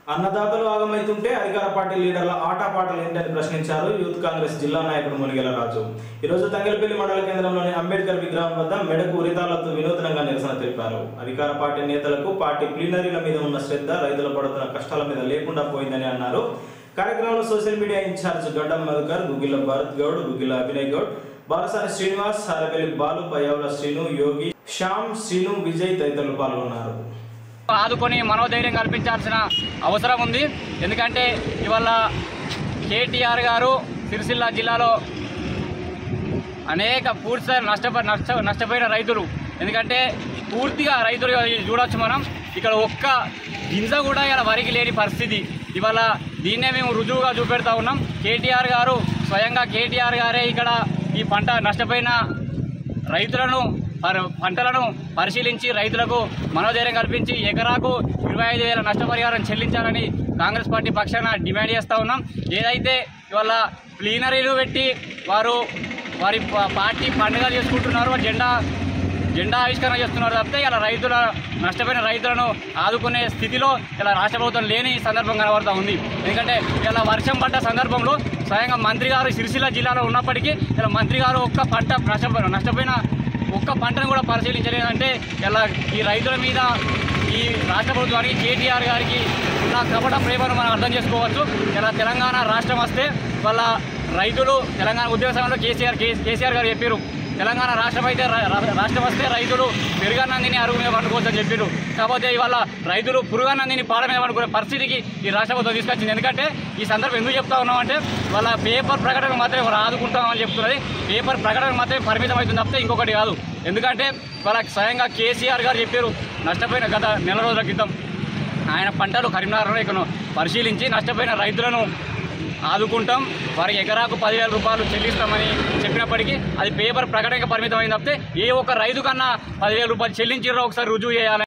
అన్నదాతలు ఆగమైతుంటే అధికార పార్టీ లీడర్ల ఆటపాటలు ఏంటని ప్రశ్నించారు యూత్ కాంగ్రెస్ జిల్లా నాయకుడు మునిగెల రాజు ఈరోజు తంగలపల్లి మండల కేంద్రంలోని అంబేద్కర్ విగ్రహం వద్ద మెడకు ఉరితాలతో వినూత్నంగా నిరసన తెలిపారు అధికార పార్టీ నేతలకు పార్టీ ప్లీనరీల మీద ఉన్న శ్రద్ధ రైతులు పడుతున్న కష్టాల మీద లేకుండా పోయిందని అన్నారు కార్యక్రమంలో సోషల్ మీడియా ఇన్ఛార్జ్ గడ్డం మధుకర్ గుగిల భరత్ గౌడ్ గుగిల అభినయ్ గౌడ్ బాలసాని శ్రీనివాస్ సారపల్లి బాలు పయ్యావుల శ్రీను యోగి శ్యామ్ శ్రీను విజయ్ తదితరులు పాల్గొన్నారు ఆదుకొని మనోధైర్యం కల్పించాల్సిన అవసరం ఉంది ఎందుకంటే ఇవాళ కేటీఆర్ గారు సిరిసిల్ల జిల్లాలో అనేక పూర్తి నష్టప నష్ట నష్టపోయిన రైతులు ఎందుకంటే పూర్తిగా రైతులు చూడొచ్చు మనం ఇక్కడ ఒక్క గింజ కూడా ఇలా వరికి లేని పరిస్థితి ఇవాళ దీన్నే మేము రుజువుగా చూపెడతా ఉన్నాం కేటీఆర్ గారు స్వయంగా కేటీఆర్ గారే ఇక్కడ ఈ పంట నష్టపోయిన రైతులను పర- పంటలను పరిశీలించి రైతులకు మనోధైర్యం కల్పించి ఎకరాకు ఇరవై ఐదు వేల నష్టపరిహారం చెల్లించాలని కాంగ్రెస్ పార్టీ పక్షాన డిమాండ్ చేస్తూ ఉన్నాం ఏదైతే ఇవాళ ప్లీనరీలు పెట్టి వారు వారి ప- పార్టీ పండుగ చేసుకుంటున్నారు వారి జెండా జెండా ఆవిష్కరణ చేస్తున్నారు తప్పితే ఇలా రైతుల నష్టపోయిన రైతులను ఆదుకునే స్థితిలో ఇలా రాష్ట్ర ప్రభుత్వం లేని సందర్భం కనబడుతూ ఉంది ఎందుకంటే ఇలా వర్షం పడ్డ సందర్భంలో స్వయంగా మంత్రి గారు సిరిసిల్ల జిల్లాలో ఉన్నప్పటికీ ఇలా మంత్రి గారు ఒక్క పంట నష్టపోయిన నష్టపోయిన ఒక్క పంటను కూడా పరిశీలించలేదంటే ఇలా ఈ రైతుల మీద ఈ రాష్ట్ర ప్రభుత్వానికి కేటీఆర్ గారికి ఉన్న కపట ప్రేమను మనం అర్థం చేసుకోవచ్చు ఇలా తెలంగాణ రాష్ట్రం వస్తే వాళ్ళ రైతులు తెలంగాణ ఉద్యోగ సమయంలో కేసీఆర్ కే- కేసీఆర్ గారు చెప్పారు తెలంగాణ రాష్ట్రం అయితే రా- రా- రాష్ట్రం వస్తే రైతులు పెరుగన్నందిని అరుగు మీద పండుకోవచ్చని చెప్పారు కాకపోతే ఇవాళ రైతులు పురుగన్నందిని పాడ మీద పండుకునే పరిస్థితికి ఈ రాష్ట్ర ప్రభుత్వం తీసుకొచ్చింది ఎందుకంటే ఈ సందర్భం ఎందుకు చెప్తా ఉన్నామంటే వాళ్ళ పేపర్ ప్రకటన మాత్రమే వారు ఆదుకుంటామని చెప్తున్నది పేపర్ ప్రకటన మాత్రమే పరిమితం అవుతుంది తప్పితే ఇంకొకటి కాదు ఎందుకంటే వాళ్ళ స్వయంగా కేసీఆర్ గారు చెప్పారు నష్టపోయిన గత నెల రోజుల క్రితం ఆయన పంటలు కరీంనగర్లో ఇక్కడ పరిశీలించి నష్టపోయిన రైతులను ఆదుకుంటాం వారికి ఎకరాకు పదివేల రూపాయలు చెల్లిస్తామని చెప్పినప్పటికీ అది పేపర్ ప్రకటనకు పరిమితమైంది తప్పితే ఏ ఒక్క రైతు కన్నా పదివేల రూపాయలు చెల్లించారో ఒకసారి రుజువు చేయాలి